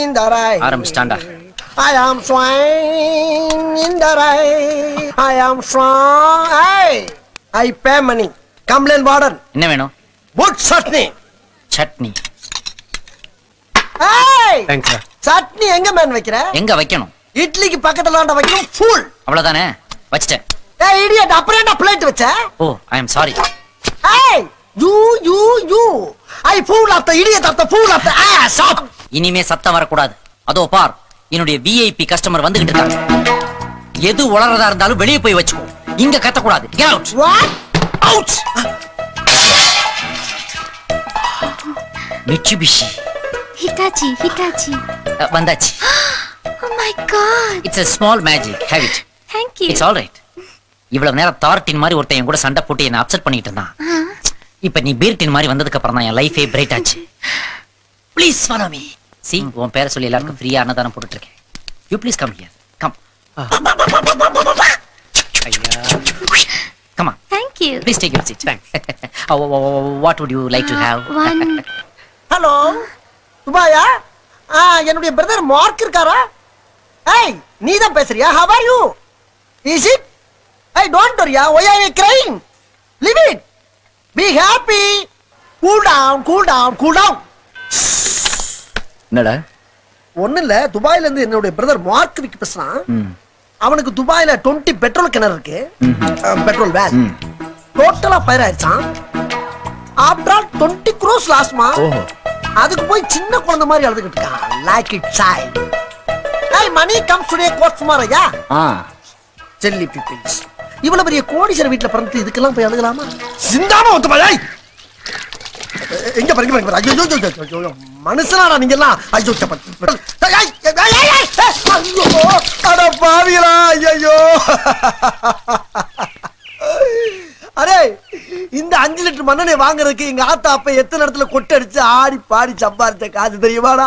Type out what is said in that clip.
in the rain. ஆரம்பிச்சிட்டாண்டா. I am swine in the rain. I am strong. Hey, I pay money. Complain warden. என்ன வேணும் Good chutney. Chutney Hey, thanks sir chutney எங்க man வைக்கிற எங்க வைக்கணும் இட்லிக்கு பக்கத்துல வைக்கணும் ஃபுல் அவ்வளவுதானே வச்சிட்டேன் ஏய் இடியட் அப்புறம் என்ன பிளேட் வச்ச oh I am sorry hey you you you I fool of the idiot of the fool of the ass of இனிமே சத்தம் வரக்கூடாது அதோ பார் என்னுடைய விஐபி கஸ்டமர் வந்துகிட்டு இருக்காங்க எது உளறதா இருந்தாலும் வெளியே போய் வச்சுக்கோ இங்க கத்தக்கூடாது Get out. What out Mitsubishi. Hitachi, Hitachi. Ah, வந்தாச்சு Oh my god. It's a small magic have it Thank you. It's all right இவ்வளவு நேரம் தார்டின் மாதிரி ஒருத்தன் என் கூட சண்டை போட்டு என்ன அப்செட் பண்ணிட்டு இருந்தான் Huh? இப்ப நீ பீர்டின் மாதிரி வந்ததுக்கு அப்புறம் தான் என் லைஃபே பிரைட் ஆச்சு ப்ளீஸ் ஃபாலோ மீ சி உன் பேரை சொல்லி எல்லாருக்கும் ஃப்ரீயா அன்னதானம் போட்டுட்டு இருக்கேன் you please come here come ஐயா come on Thank you. Please take your seat what would you like to have Uh, one. Hello துபாயா ஆ என்னுடைய பிரதர் மார்க் இருக்காரா ஏய் நீ தான் பேசுறியா how are you is it I don't வரியா why are you crying leave it be happy cool down cool down cool down என்னடா ஒண்ணு இல்ல துபாயில இருந்து என்னுடைய பிரதர் மார்க் விக்கு பேசுறான் ம் அவனுக்கு துபாயில 20 பெட்ரோல் கிணறு இருக்கு பெட்ரோல் வேன் ம். டோட்டலா ஃபயர் ஆயிடுச்சான் ஆஃப்டர் ஆல் 20 க்ரோஸ் லாஸ்மா ஓஹோ அதுக்கு போய் சின்ன குழந்தை மாதிரி அழுதுகிட்டு இருக்கான் like it child hey Mani come today கோட் சுமாரையா ஆ செல்லி பீப்பிள்ஸ் இவ்வளவு பெரிய கோடீஸ்வரர் வீட்ல பிறந்து இதுக்கெல்லாம் போய் அழுகலாமா சிந்தாம ஒத்து பாய் எங்க பாருங்க பாருங்க பாருங்க. ஐயோ ஐயோ, ஐயோ, ஐயோ, ஐயோ மனுஷனாடா நீங்க எல்லாம் ஐயோ சப்ப- ஏய், ஏய், ஏய், ஏய், ஏய், ஏய், ஐயோ அட பாவிகளா ஐயோ அரே இந்த அஞ்சு லிட்டர் மண்ணெண்ணெய் வாங்குறதுக்கு எங்க ஆத்தா அப்ப எத்தனை இடத்துல கொட்டடிச்சு ஆடி பாடி சம்பாரிச்ச காசு தெரியுமாடா